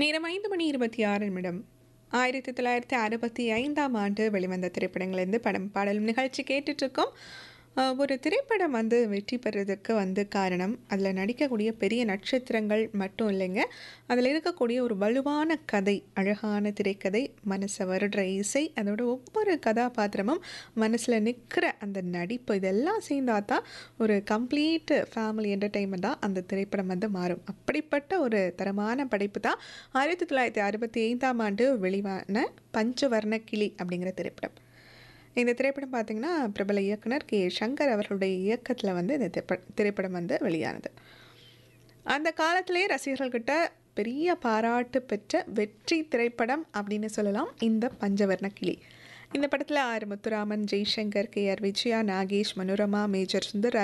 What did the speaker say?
நேரம் ஐந்து மணி இருபத்தி ஆறு நிமிடம் ஆயிரத்தி தொள்ளாயிரத்தி அறுபத்தி ஐந்தாம் ஆண்டு வெளிவந்த திரைப்படங்கள்லேருந்து படம் பாடலும் நிகழ்ச்சி கேட்டுட்டு இருக்கோம் அஹ், ஒரு திரைப்படம் வந்து வெற்றி பெறதுக்கு வந்து காரணம் அதில் நடிக்கக்கூடிய பெரிய நட்சத்திரங்கள் மட்டும் இல்லைங்க அதில் இருக்கக்கூடிய ஒரு வலுவான கதை அழகான திரைக்கதை மனசை வருடுற இசை அதோட ஒவ்வொரு கதாபாத்திரமும் மனசில் நிற்கிற அந்த நடிப்பு இதெல்லாம் சேர்ந்தா தான் ஒரு கம்ப்ளீட் ஃபேமிலி என்டர்டெயின்மெண்ட்டாக அந்த திரைப்படம் வந்து மாறும் அப்படிப்பட்ட ஒரு தரமான படைப்பு தான் ஆயிரத்தி தொள்ளாயிரத்தி அறுபத்தி ஐந்தாம் ஆண்டு வெளிவான பஞ்சவர்ண கிளி அப்படிங்கிற திரைப்படம் இந்த திரைப்படம் பார்த்திங்கன்னா பிரபல இயக்குனர் கே சங்கர் அவர்களுடைய இயக்கத்தில் வந்து இந்த திரைப்ப- திரைப்படம் வந்து வெளியானது அந்த காலத்திலே ரசிகர்கள்கிட்ட பெரிய பாராட்டு பெற்ற வெற்றி திரைப்படம் அப்படின்னு சொல்லலாம் இந்த பஞ்சவர்ண கிளி இந்த படத்தில் R Muthuraman Jaishankar K R Vijaya Nagesh Manorama major Sundar